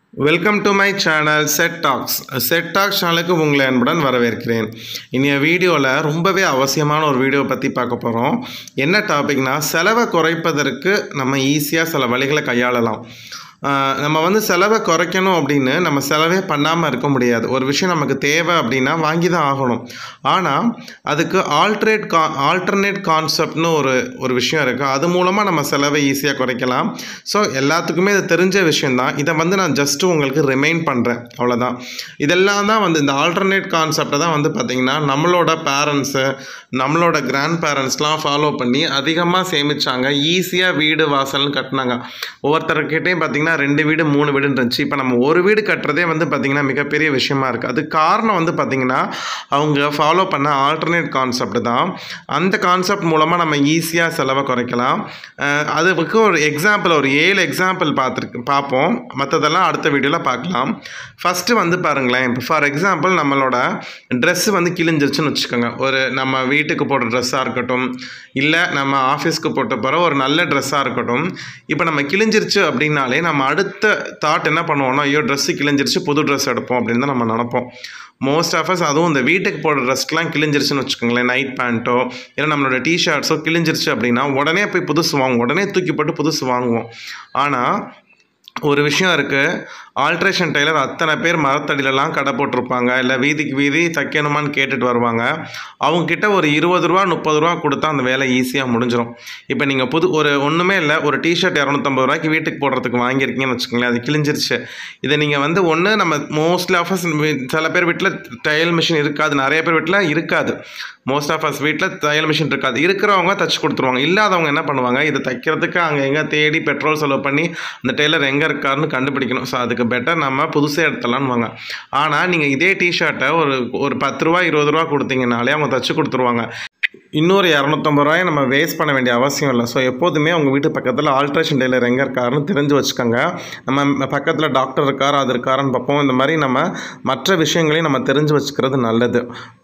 welcome to my channel set talks set talks சேனலுக்கு உங்களை அன்புடன் வரவேற்கிறேன் இன்றைய வீடியோவில் ரொம்பவே அவசியமான ஒரு வீடியோ பற்றி பார்க்க போகிறோம் என்ன டாபிக்னா செலவை குறைப்பதற்கு நம்ம ஈஸியாக சில வழிகளை கையாளலாம் ஆஹ் நம்ம வந்து செலவை குறைக்கணும் அப்படின்னு நம்ம செலவே பண்ணாமல் இருக்க முடியாது ஒரு விஷயம் நமக்கு தேவை அப்படின்னா வாங்கி தான் ஆகணும் ஆனால் அதுக்கு ஆல்ட்ரேட் கா ஆல்டர்னேட் கான்செப்ட்னு ஒரு ஒரு விஷயம் இருக்குது அது மூலமாக நம்ம செலவை ஈஸியாக குறைக்கலாம் ஸோ எல்லாத்துக்குமே இது தெரிஞ்ச விஷயந்தான் இதை வந்து நான் ஜஸ்ட்டு உங்களுக்கு ரிமைண்ட் பண்ணுறேன் அவ்வளோதான் இதெல்லாம் தான் வந்து இந்த ஆல்டர்னேட் கான்செப்டை தான் வந்து பார்த்திங்கன்னா நம்மளோட பேரண்ட்ஸு நம்மளோட கிராண்ட் பேரண்ட்ஸ்லாம் ஃபாலோ பண்ணி அதிகமாக சேமிச்சாங்க ஈஸியாக வீடு வாசல்னு கட்டினாங்க ஒவ்வொருத்தர்கிட்டையும் பார்த்தீங்கன்னா ரெண்டு வீடு மூணு வீடுன்னு இருந்துச்சு இப்போ நம்ம ஒரு வீடு கட்டுறதே வந்து பார்த்திங்கன்னா மிகப்பெரிய விஷயமா இருக்குது அது காரணம் வந்து பார்த்திங்கன்னா அவங்க ஃபாலோ பண்ண ஆல்டர்னேட் கான்செப்ட் தான் அந்த கான்செப்ட் மூலமாக நம்ம ஈஸியாக செலவை குறைக்கலாம் அஹ் அதுக்கு ஒரு எக்ஸாம்பிள் ஒரு ஏழு எக்ஸாம்பிள் பார்த்துருக்கு பார்ப்போம் மற்றதெல்லாம் அடுத்த வீடியோவில் பார்க்கலாம் ஃபஸ்ட்டு வந்து பாருங்களேன் இப்போ ஃபார் எக்ஸாம்பிள் நம்மளோட ட்ரெஸ்ஸு வந்து கிழிஞ்சிருச்சுன்னு வச்சுக்கோங்க ஒரு நம்ம வீட்டுக்கு போடுற ட்ரெஸ்ஸாக இருக்கட்டும் இல்லை நம்ம ஆஃபீஸ்க்கு போட்டு போகிற ஒரு நல்ல ட்ரெஸ்ஸாக இருக்கட்டும் இப்போ நம்ம கிழிஞ்சிருச்சு அப்படின்னாலே நம்ம அடுத்த தாட் என்ன பண்ணுவோம்னா ஐயோ ட்ரெஸ்ஸு கிழிஞ்சிருச்சு புது ட்ரெஸ் எடுப்போம் அப்படின்னு தான் நம்ம நினப்போம் மோஸ்ட் ஆஃப் அஸ் அதுவும் இந்த வீட்டுக்கு போடுற ட்ரெஸ்க்கெலாம் கிழிஞ்சிருச்சுன்னு வச்சுக்கோங்களேன் நைட் பேண்ட்டோ இல்லை நம்மளோட டிஷர்ட்ஸோ கிழிஞ்சிருச்சு அப்படின்னா உடனே போய் புதுசு வாங்குவோம் உடனே தூக்கி போட்டு புதுசு வாங்குவோம் ஆனால் ஒரு விஷயம் இருக்குது ஆல்ட்ரேஷன் டெய்லர் அத்தனை பேர் மரத்தடியிலலாம் கடை போட்டிருப்பாங்க இல்லை வீதிக்கு வீதி தைக்கணுமான்னு கேட்டுட்டு வருவாங்க அவங்கக்கிட்ட ஒரு இருபது ரூபா முப்பது ரூபா கொடுத்தா அந்த வேலை ஈஸியாக முடிஞ்சிடும் இப்போ நீங்கள் புது ஒரு ஒன்றுமே இல்லை ஒரு டிஷர்ட் இரநூத்தம்பது ரூபாய்க்கு வீட்டுக்கு போடுறதுக்கு வாங்கியிருக்கீங்கன்னு வச்சுக்கோங்களேன் அது கிழிஞ்சிருச்சு இதை நீங்கள் வந்து ஒன்று நம்ம மோஸ்ட்லி ஆஃப் சில பேர் வீட்டில் தையல் மிஷின் இருக்காது நிறைய பேர் வீட்டில் இருக்காது மோஸ்ட் ஆஃப் அஸ் வீட்டில் தையல் மிஷின் இருக்காது இருக்கிறவங்க தச்சு கொடுத்துருவாங்க இல்லாதவங்க என்ன பண்ணுவாங்க இதை தைக்கிறதுக்கு அங்கே எங்கே தேடி பெட்ரோல் செலவு பண்ணி அந்த டெய்லர் எங்கே இருக்காருன்னு கண்டுபிடிக்கணும் ஸோ அதுக்கு பெட்டர் நம்ம புதுசாக எடுத்துடலான்னு வாங்க ஆனால் நீங்கள் இதே டிஷர்ட்டை ஒரு ஒரு பத்து ரூபா இருபது ரூபா கொடுத்தீங்கனாலே அவங்க தச்சு கொடுத்துருவாங்க இன்னொரு இரநூத்தம்பது ரூபாயை நம்ம வேஸ்ட் பண்ண வேண்டிய அவசியம் இல்லை ஸோ எப்போதுமே உங்கள் வீட்டு பக்கத்தில் ஆல்ட்ரேஷன் டெய்லர் எங்கே இருக்காருன்னு தெரிஞ்சு வச்சுக்கோங்க நம்ம பக்கத்தில் டாக்டர் இருக்கார் அது இருக்காருன்னு பார்ப்போம் இந்த மாதிரி நம்ம மற்ற விஷயங்களையும் நம்ம தெரிஞ்சு வச்சுக்கிறது நல்லது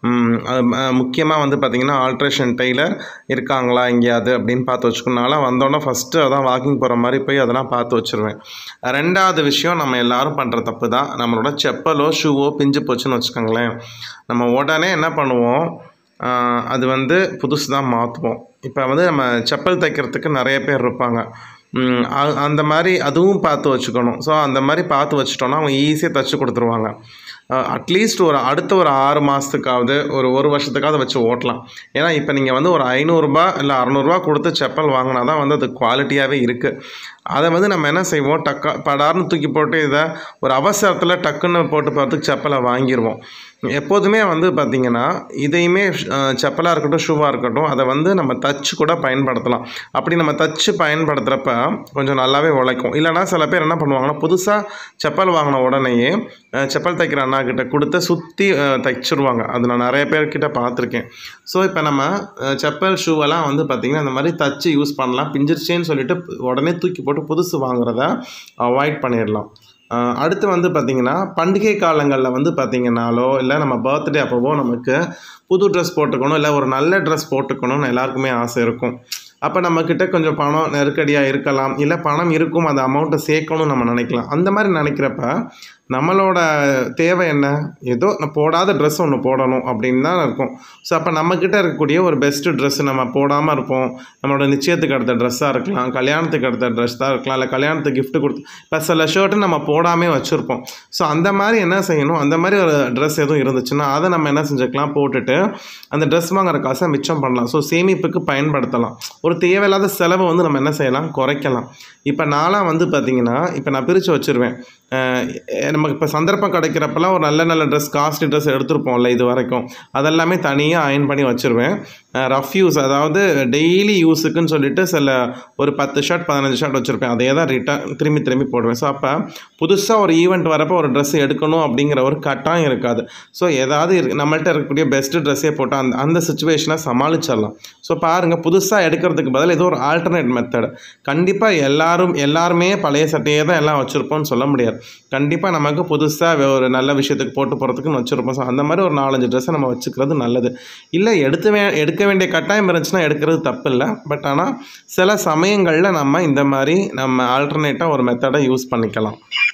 முக்கியமாக வந்து பார்த்திங்கன்னா ஆல்ட்ரேஷன் டெய்லர் இருக்காங்களா எங்கேயாவது அப்படின்னு பார்த்து வச்சுக்கணுனால வந்தோடனே ஃபஸ்ட்டு அதான் வாக்கிங் போகிற மாதிரி போய் அதெல்லாம் பார்த்து வச்சுருவேன் ரெண்டாவது விஷயம் நம்ம எல்லாரும் பண்ணுற தப்பு தான் நம்மளோட செப்பலோ ஷூவோ பிஞ்சு போச்சுன்னு வச்சுக்கோங்களேன் நம்ம உடனே என்ன பண்ணுவோம் ஆஹ் அது வந்து புதுசு தான் மாற்றுவோம் இப்போ வந்து நம்ம செப்பல் தைக்கிறதுக்கு நிறைய பேர் இருப்பாங்க ம், அ- அந்த மாதிரி அதுவும் பார்த்து வச்சுக்கணும் ஸோ அந்த மாதிரி பார்த்து வச்சுட்டோன்னா அவங்க ஈஸியாக தைச்சி கொடுத்துருவாங்க அட்லீஸ்ட் ஒரு அடுத்த ஒரு ஆறு மாதத்துக்காவது ஒரு ஒரு வருஷத்துக்காவது வச்சு ஓட்டலாம் ஏன்னா இப்போ நீங்கள் வந்து ஒரு ஐநூறுரூபா இல்லை அறநூறுபா கொடுத்து செப்பல் வாங்கினா தான் வந்து அது குவாலிட்டியாகவே இருக்குது அதை வந்து நம்ம என்ன செய்வோம் டக்கா படார்னு தூக்கி போட்டு இதை ஒரு அவசரத்தில் டக்குன்னு போட்டு பார்த்துக்கு செப்பலை வாங்கிடுவோம் எப்போதுமே வந்து பார்த்திங்கன்னா இதையுமே செப்பலாக இருக்கட்டும் ஷூவாக இருக்கட்டும் அதை வந்து நம்ம தச்சு கூட பயன்படுத்தலாம் அப்படி நம்ம தச்சு பயன்படுத்துகிறப்ப கொஞ்சம் நல்லாவே உழைக்கும் இல்லைனா சில பேர் என்ன பண்ணுவாங்கன்னா புதுசாக செப்பல் வாங்கின உடனேயே அஹ், செப்பல் தைக்கிற அண்ணா கிட்ட கொடுத்து சுற்றி தைச்சிருவாங்க அது நான் நிறைய பேர்கிட்ட பார்த்துருக்கேன் ஸோ இப்போ நம்ம அஹ், செப்பல் ஷூவெல்லாம் வந்து பார்த்திங்கன்னா இந்த மாதிரி தச்சு யூஸ் பண்ணலாம் பிஞ்சிருச்சேன்னு சொல்லிட்டு உடனே தூக்கி போட்டு புதுசு வாங்குறத அவாய்ட் பண்ணிடலாம் ஆஹ் அடுத்து வந்து பார்த்திங்கன்னா பண்டிகை காலங்களில் வந்து பார்த்திங்கனாலோ இல்லை நம்ம பர்த்டே அப்போவோ நமக்கு புது ட்ரெஸ் போட்டுக்கணும் இல்லை ஒரு நல்ல ட்ரெஸ் போட்டுக்கணும்னு எல்லாருக்குமே ஆசை இருக்கும் அப்போ நம்மக்கிட்ட கொஞ்சம் பணம் நெருக்கடியாக இருக்கலாம் இல்லை பணம் இருக்கும் அந்த அமௌண்ட்டை சேர்க்கணும்னு நம்ம நினைக்கலாம் அந்த மாதிரி நினைக்கிறப்ப நம்மளோட தேவை என்ன ஏதோ நான் போடாத ட்ரெஸ் ஒன்று போடணும் அப்படின்னு தான் இருக்கும் ஸோ அப்போ நம்மக்கிட்ட இருக்கக்கூடிய ஒரு பெஸ்ட்டு ட்ரெஸ்ஸு நம்ம போடாமல் இருப்போம் நம்மளோட நிச்சயத்துக்கு அடுத்த ட்ரெஸ்ஸாக இருக்கலாம் கல்யாணத்துக்கு அடுத்த ட்ரெஸ்ஸாக இருக்கலாம் இல்லை கல்யாணத்துக்கு gift கொடுத்து இப்போ சில ஷர்ட்டு நம்ம போடாமே வச்சுருப்போம் ஸோ அந்த மாதிரி என்ன செய்யணும் அந்த மாதிரி ஒரு ட்ரெஸ் எதுவும் இருந்துச்சுன்னா அதை நம்ம என்ன செஞ்சுக்கலாம் போட்டுட்டு அந்த ட்ரெஸ் வாங்குற காசை மிச்சம் பண்ணலாம் ஸோ சேமிப்புக்கு பயன்படுத்தலாம் ஒரு தேவையில்லாத செலவை வந்து நம்ம என்ன செய்யலாம் குறைக்கலாம் இப்போ நான்லாம் வந்து பார்த்திங்கன்னா இப்போ நான் பிரித்து வச்சுருவேன் அஹ் நமக்கு இப்போ சந்தர்ப்பம் கிடைக்கிறப்பெல்லாம் ஒரு நல்ல நல்ல ட்ரெஸ் காஸ்ட்லி ட்ரெஸ் எடுத்திருப்போம்ல இது வரைக்கும் அதெல்லாமே தனியாக அயன் பண்ணி வச்சுருவேன் ரஃப் யூஸ் அதாவது டெய்லி யூஸுக்குன்னு சொல்லிட்டு சில ஒரு பத்து ஷர்ட் பதினஞ்சு ஷர்ட் வச்சுருப்பேன் அதே தான் ரிட்டர்ன் திரும்பி திரும்பி போடுவேன் ஸோ அப்போ புதுசாக ஒரு ஈவெண்ட் வரப்போ ஒரு ட்ரெஸ் எடுக்கணும் அப்படிங்கிற ஒரு கட்டாயம் இருக்காது ஸோ ஏதாவது இருக்கு நம்மள்ட்ட இருக்கக்கூடிய பெஸ்ட்டு ட்ரெஸ்ஸே போட்டு அந்த அந்த சுச்சுவேஷனை சமாளிச்சிடலாம் ஸோ பாருங்கள் புதுசாக எடுக்கிறதுக்கு பதில் ஏதோ ஒரு ஆல்டர்னேட் மெத்தட் கண்டிப்பாக எல்லாரும் எல்லாருமே பழைய சட்டையே தான் எல்லாம் வச்சுருப்போம்னு சொல்ல முடியாது கண்டிப்பாக நமக்கு புதுசாக ஒரு நல்ல விஷயத்துக்கு போட்டு போகிறதுக்குன்னு வச்சுருப்போம் ஸோ அந்த மாதிரி ஒரு நாலஞ்சு ட்ரெஸ்ஸை நம்ம வச்சுக்கிறது நல்லது இல்லை எடுத்து வே எடுக்க வேண்டிய கட்டாயம் இருந்துச்சுன்னா எடுக்கிறது தப்பு இல்லை பட் ஆனால் சில சமயங்களில் நம்ம இந்த மாதிரி நம்ம ஆல்டர்னேட்டாக ஒரு மெத்தடை யூஸ் பண்ணிக்கலாம்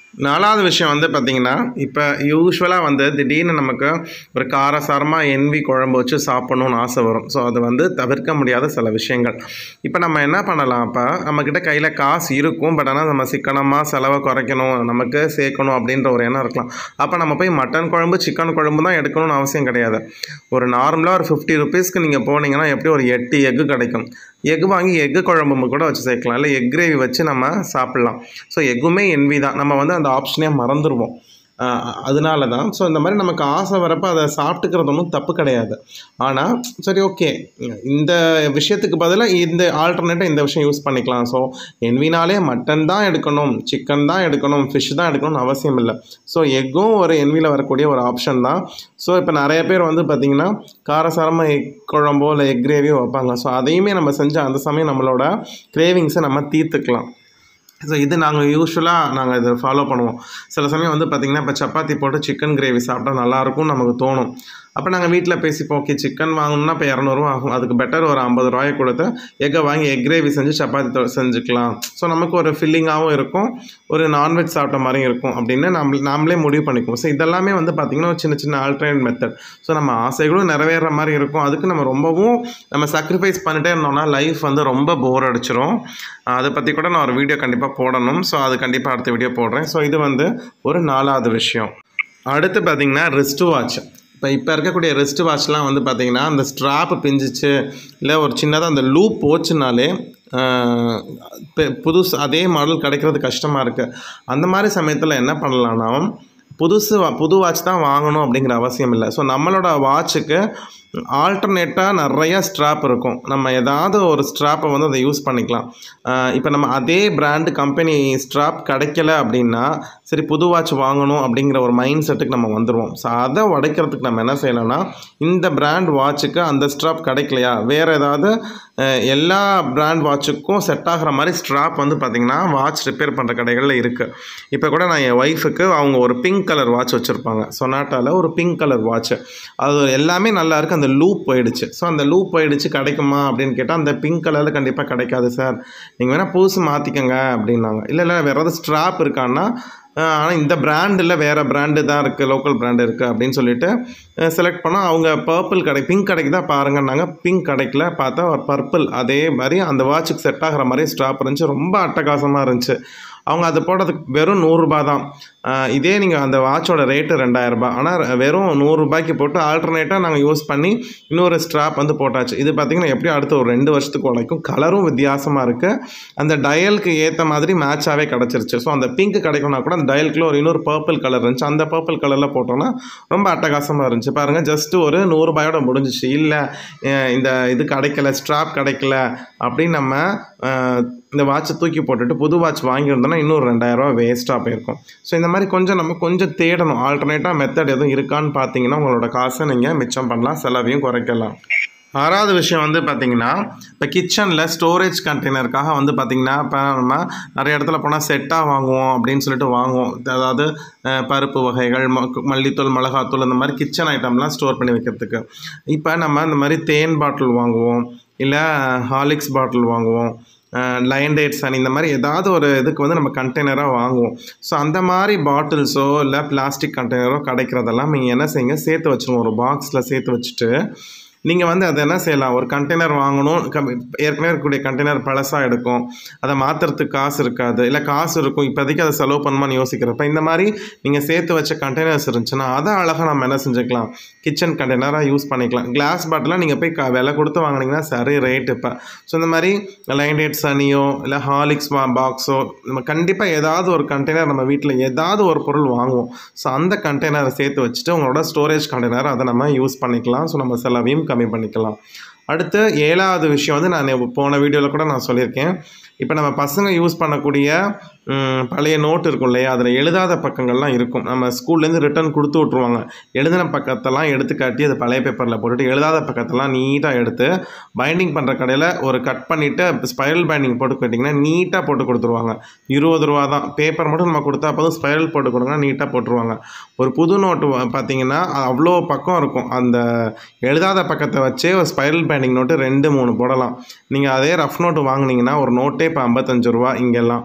நாலாவது விஷயம் வந்து பார்த்திங்கன்னா இப்போ யூஸ்வலாக வந்து திடீர்னு நமக்கு ஒரு காரசாரமாக என்வி குழம்பு வச்சு சாப்பிடணும்னு ஆசை வரும் ஸோ அது வந்து தவிர்க்க முடியாத சில விஷயங்கள் இப்போ நம்ம என்ன பண்ணலாம் அப்போ நம்மக்கிட்ட கையில் காசு இருக்கும் பட் ஆனால் நம்ம சிக்கனமாக செலவை குறைக்கணும் நமக்கு சேர்க்கணும் அப்படின்ற ஒரு எண்ணம் இருக்கலாம் அப்போ நம்ம போய் மட்டன் குழம்பு சிக்கன் குழம்பு தான் எடுக்கணும்னு அவசியம் கிடையாது ஒரு நார்மலாக ஒரு ஃபிஃப்டி ருபீஸ்க்கு நீங்கள் போனீங்கன்னா எப்படி ஒரு எட்டு எக்கு கிடைக்கும் எக் வாங்கி எக்கு குழம்பு கூட வச்சு சேர்க்கலாம் இல்லை எக் கிரேவி வச்சு நம்ம சாப்பிட்லாம் ஸோ எக்குமே என்வி தான் நம்ம வந்து அந்த ஆப்ஷனே மறந்துடுவோம் ஆஹ் அதனால தான் ஸோ இந்த மாதிரி நமக்கு ஆசை வரப்போ அதை சாப்பிட்டுக்கிறது ஒன்றும் தப்பு கிடையாது ஆனால் சரி ஓகே இந்த விஷயத்துக்கு பதிலாக இந்த ஆல்டர்னேட்டாக இந்த விஷயம் யூஸ் பண்ணிக்கலாம் ஸோ என்வினாலே மட்டன் தான் எடுக்கணும் சிக்கன் தான் எடுக்கணும் ஃபிஷ் தான் எடுக்கணும்னு அவசியம் இல்லை ஸோ எக்கும் ஒரு என்வியில் வரக்கூடிய ஒரு ஆப்ஷன் தான் ஸோ இப்போ நிறைய பேர் வந்து பார்த்திங்கன்னா காரசாரமாக எக் குழம்போ இல்லை எக் கிரேவியோ வைப்பாங்க ஸோ அதையுமே நம்ம செஞ்சு அந்த சமயம் நம்மளோட கிரேவிங்ஸை நம்ம தீர்த்துக்கலாம் ஸோ இது நாங்கள் யூஸ்வலாக நாங்கள் இதை ஃபாலோ பண்ணுவோம் சில சமயம் வந்து பார்த்திங்கன்னா இப்போ சப்பாத்தி போட்டு சிக்கன் கிரேவி சாப்பிட்டா நல்லாயிருக்கும்னு நமக்கு தோணும் அப்போ நாங்கள் வீட்டில் பேசிப்போம் ஓகே சிக்கன் வாங்கணும்னா இப்போ இரநூறுவா ஆகும் அதுக்கு பெட்டர் ஒரு ஐம்பது ரூபாய் கொடுத்து எக்கை வாங்கி எக் கிரேவி செஞ்சு சப்பாத்தி தொ- செஞ்சுக்கலாம் ஸோ நமக்கு ஒரு ஃபில்லிங்காகவும் இருக்கும் ஒரு நான்வெஜ் சாப்பிட்ட மாதிரியும் இருக்கும் அப்படின்னு நம்ம நாமளே முடிவு பண்ணிக்குவோம் ஸோ இதெல்லாமே வந்து பார்த்திங்கன்னா ஒரு சின்ன சின்ன ஆல்டர்னேட் மெத்தட் ஸோ நம்ம ஆசைகளும் நிறைவேற மாதிரி இருக்கும் அதுக்கு நம்ம ரொம்பவும் நம்ம சாக்ரிஃபைஸ் பண்ணிட்டே இருந்தோம்னா லைஃப் வந்து ரொம்ப போர் அடிச்சிரும் அதை பற்றி கூட நான் ஒரு வீடியோ கண்டிப்பாக போடணும் ஸோ அது கண்டிப்பாக அடுத்த வீடியோ போடுறேன் ஸோ இது வந்து ஒரு நாலாவது விஷயம் அடுத்து பார்த்தீங்கன்னா ரிஸ்ட் வாட்ச் இப்போ இப்போ இருக்கக்கூடிய ரிஸ்ட் வாட்ச்லாம் வந்து பார்த்தீங்கன்னா அந்த ஸ்ட்ராப்பு பிஞ்சிச்சு இல்லை ஒரு சின்னதாக அந்த லூப் போச்சுனாலே ஆஹ், பெ- புதுசு அதே மாடல் கிடைக்கிறது கஷ்டமாக இருக்குது அந்த மாதிரி சமயத்தில் என்ன பண்ணலாம்னா புதுசு வா- புது வாட்ச் தான் வாங்கணும் அப்படிங்கிற அவசியம் இல்லை ஸோ நம்மளோட வாட்சுக்கு ஆல்டர்னேட்டாக நிறைய ஸ்ட்ராப் இருக்கும் நம்ம ஏதாவது ஒரு ஸ்ட்ராப்பை வந்து அதை யூஸ் பண்ணிக்கலாம் இப்போ நம்ம அதே பிராண்டு கம்பெனி ஸ்ட்ராப் கிடைக்கல அப்படின்னா சரி புது வாட்ச் வாங்கணும் அப்படிங்கிற ஒரு மைண்ட் செட்டுக்கு நம்ம வந்துடுவோம் ஸோ அதை உடைக்கிறதுக்கு நம்ம என்ன செய்யலாம்னா இந்த பிராண்ட் வாட்சுக்கு அந்த ஸ்ட்ராப் கிடைக்கலையா வேறு ஏதாவது அஹ், எல்லா பிராண்ட் வாட்சுக்கும் செட் ஆகிற மாதிரி ஸ்ட்ராப் வந்து பார்த்திங்கன்னா வாட்ச் ரிப்பேர் பண்ணுற கடைகளில் இருக்குது இப்போ கூட நான் என் ஒய்ஃபுக்கு அவங்க ஒரு பிங்க் கலர் வாட்ச் வச்சுருப்பாங்க சொனாட்டாவில் ஒரு பிங்க் கலர் வாட்ச் அது எல்லாமே நல்லா இருக்கு அந்த லூப் போயிடுச்சு ஸோ அந்த லூப் போயிடுச்சு கிடைக்குமா அப்படின்னு கேட்டால் அந்த பிங்க் கலரில் கண்டிப்பாக கிடைக்காது சார் நீங்கள் வேணால் புதுசு மாற்றிக்கங்க அப்படின்னாங்க இல்லை இல்லை வேறு ஏதாவது ஸ்ட்ராப் இருக்கான்னா ஆனால் இந்த பிராண்டில் வேறு பிராண்டு தான் இருக்குது லோக்கல் பிராண்டு இருக்குது அப்படின்னு சொல்லிட்டு செலக்ட் பண்ணால் அவங்க பர்பிள் கடை பிங்க் கடைக்கு தான் பாருங்கன்னாங்க பிங்க் கிடைக்கல பார்த்தா பர்பிள் அதே மாதிரி அந்த வாட்சுக்கு செட் ஆகிற மாதிரி ஸ்ட்ராப் இருந்துச்சு ரொம்ப அட்டகாசமாக இருந்துச்சு அவங்க அது போடுறதுக்கு வெறும் நூறுரூபா தான் ஆஹ் இதே நீங்கள் அந்த வாட்சோட ரேட்டு ரெண்டாயிரரூபா ஆனால் வெறும் நூறுரூபாய்க்கு போட்டு ஆல்டர்னேட்டாக நாங்கள் யூஸ் பண்ணி இன்னொரு ஸ்ட்ராப் வந்து போட்டாச்சு இது பார்த்திங்கன்னா எப்படியும் அடுத்த ஒரு ரெண்டு வருஷத்துக்கு உழைக்கும் கலரும் வித்தியாசமாக இருக்குது அந்த டயலுக்கு ஏற்ற மாதிரி மேட்சாகவே கிடச்சிருச்சு ஸோ அந்த பிங்க் கிடைக்கணும்னா கூட அந்த டயலுக்குள்ள ஒரு இன்னொரு பர்பிள் கலர் இருந்துச்சு அந்த பர்பிள் கலரில் போட்டோன்னா ரொம்ப அட்டகாசமாக இருந்துச்சு பாருங்கள் ஜஸ்ட்டு ஒரு நூறுரூபாயோட முடிஞ்சிச்சு இல்லை இந்த இது கிடைக்கல ஸ்ட்ராப் கிடைக்கல அப்படின்னு நம்ம அஹ், இந்த வாட்சை தூக்கி போட்டுட்டு புது வாட்ச் வாங்கியிருந்தோம்னா இன்னும் ரெண்டாயிரரூவா வேஸ்ட்டாக போயிருக்கும் ஸோ இந்த மாதிரி கொஞ்சம் நம்ம கொஞ்சம் தேடணும் ஆல்டர்னேட்டாக மெத்தட் எதுவும் இருக்கான்னு பார்த்தீங்கன்னா உங்களோட காசை நீங்கள் மிச்சம் பண்ணலாம் செலவையும் குறைக்கலாம் ஆறாவது விஷயம் வந்து பார்த்தீங்கன்னா இப்போ கிச்சனில் ஸ்டோரேஜ் கண்டெய்னருக்காக வந்து பார்த்திங்கன்னா இப்போ நம்ம நிறைய இடத்துல போனால் செட்டாக வாங்குவோம் அப்படின்னு சொல்லிட்டு வாங்குவோம் அதாவது அஹ், பருப்பு வகைகள் ம- மல்லித்தூள் மிளகாத்தூள் இந்த மாதிரி கிச்சன் ஐட்டம்லாம் ஸ்டோர் பண்ணி வைக்கிறதுக்கு இப்போ நம்ம இந்த மாதிரி தேன் பாட்டில் வாங்குவோம் இல்லை ஹாலிக்ஸ் பாட்டில் வாங்குவோம் லைன் டேட்ஸ் அண்ட் இந்த மாதிரி ஏதாவது ஒரு இதுக்கு வந்து நம்ம கண்டெய்னராக வாங்குவோம் ஸோ அந்த மாதிரி பாட்டில்ஸோ இல்லை பிளாஸ்டிக் கண்டெய்னரோ கிடைக்கிறதெல்லாம் நீங்கள் என்ன செய்யுங்க சேர்த்து வச்சுருவோம் ஒரு பாக்ஸில் சேர்த்து வச்சுட்டு நீங்கள் வந்து அதை என்ன செய்யலாம் ஒரு கண்டெய்னர் வாங்கணும் கம் ஏற்கனவே இருக்கக்கூடிய கண்டெய்னர் பழசாக எடுக்கும் அதை மாற்றுறதுக்கு காசு இருக்காது இல்லை காசு இருக்கும் இப்போதைக்கு அதை செலவு பண்ணுமான்னு யோசிக்கிறப்ப இந்த மாதிரி நீங்கள் சேர்த்து வச்ச கண்டெய்னர்ஸ் இருந்துச்சுன்னா அதை அழகாக நம்ம என்ன செஞ்சுக்கலாம் கிச்சன் கண்டெய்னராக யூஸ் பண்ணிக்கலாம் கிளாஸ் பாட்டிலாம் நீங்கள் போய் க விலை கொடுத்து வாங்குனீங்கன்னா சரி ரேட் இப்போ ஸோ இந்த மாதிரி லைன் டேட் சனியோ இல்லை ஹாலிக்ஸ் பாக்ஸோ நம்ம கண்டிப்பாக ஏதாவது ஒரு கண்டெய்னர் நம்ம வீட்டில் ஏதாவது ஒரு பொருள் வாங்குவோம் ஸோ அந்த கண்டெய்னரை சேர்த்து வச்சுட்டு உங்களோட ஸ்டோரேஜ் கண்டெய்னர் அதை நம்ம யூஸ் பண்ணிக்கலாம் ஸோ நம்ம செலவையும் கம்மி பண்ணிக்கலாம் அடுத்து ஏழாவது விஷயம் வந்து நான் போன வீடியோவில் கூட நான் சொல்லியிருக்கேன் இப்போ நம்ம பசங்க யூஸ் பண்ணக்கூடிய ம், பழைய நோட் இருக்கும் இல்லையா அதில் எழுதாத பக்கங்கள்லாம் இருக்கும் நம்ம ஸ்கூல்லேருந்து ரிட்டர்ன் கொடுத்து விட்ருவாங்க எழுதின பக்கத்தெல்லாம் எடுத்து காட்டி அது பழைய பேப்பரில் போட்டுட்டு எழுதாத பக்கத்தெல்லாம் நீட்டாக எடுத்து பைண்டிங் பண்ணுற கடையில் ஒரு கட் பண்ணிவிட்டு ஸ்பைரல் பைண்டிங் போட்டு கேட்டிங்கன்னா நீட்டாக போட்டு கொடுத்துருவாங்க இருபது ரூபா தான் பேப்பர் மட்டும் நம்ம கொடுத்தா போதும் ஸ்பைரல் போட்டு கொடுங்க நீட்டாக போட்டுருவாங்க ஒரு புது நோட்டு வ- பார்த்தீங்கன்னா அவ்வளோ பக்கம் இருக்கும் அந்த எழுதாத பக்கத்தை வச்சே ஒரு ஸ்பைரல் பைண்டிங் நோட்டு ரெண்டு மூணு போடலாம் நீங்கள் அதே ரஃப் நோட்டு வாங்குனீங்கன்னா ஒரு நோட்டே இப்போ ஐம்பத்தஞ்சு ரூபா இங்கெல்லாம்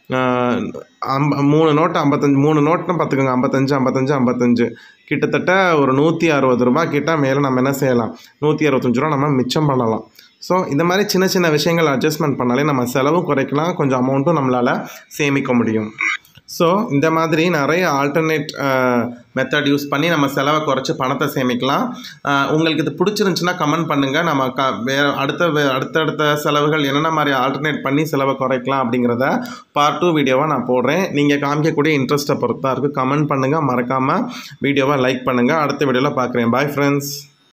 ஆஹ் அம்ப மூணு நோட்டு ஐம்பத்தஞ்சு மூணு நோட்னு பார்த்துக்கோங்க ஐம்பத்தஞ்சு ஐம்பத்தஞ்சு ஐம்பத்தஞ்சு கிட்டத்தட்ட ஒரு நூற்றி அறுபது ரூபா கிட்ட மேலே நம்ம என்ன செய்யலாம் நூற்றி அறுபத்தஞ்சு ரூபா நம்ம மிச்சம் பண்ணலாம் ஸோ இந்த மாதிரி சின்ன சின்ன விஷயங்கள் அட்ஜஸ்ட்மெண்ட் பண்ணாலே நம்ம செலவும் குறைக்கலாம் கொஞ்சம் அமௌண்ட்டும் நம்மளால் சேமிக்க முடியும் ஸோ இந்த மாதிரி நிறைய ஆல்டர்னேட் மெத்தட் யூஸ் பண்ணி நம்ம செலவை குறைச்சி பணத்தை சேமிக்கலாம் அஹ், உங்களுக்கு இது பிடிச்சிருந்துச்சுன்னா கமெண்ட் பண்ணுங்கள் நம்ம க வேறு அடுத்த வே- அடுத்தடுத்த செலவுகள் என்னென்ன மாதிரி ஆல்டர்னேட் பண்ணி செலவை குறைக்கலாம் அப்படிங்கிறத பார்ட் டூ வீடியோவாக நான் போடுறேன் நீங்கள் காமிக்கக்கூடிய இன்ட்ரெஸ்ட்டை பொறுத்தா இருக்குது கமெண்ட் பண்ணுங்கள் மறக்காமல் வீடியோவை லைக் பண்ணுங்கள் அடுத்த வீடியோவில் பார்க்குறேன் பாய் ஃப்ரெண்ட்ஸ்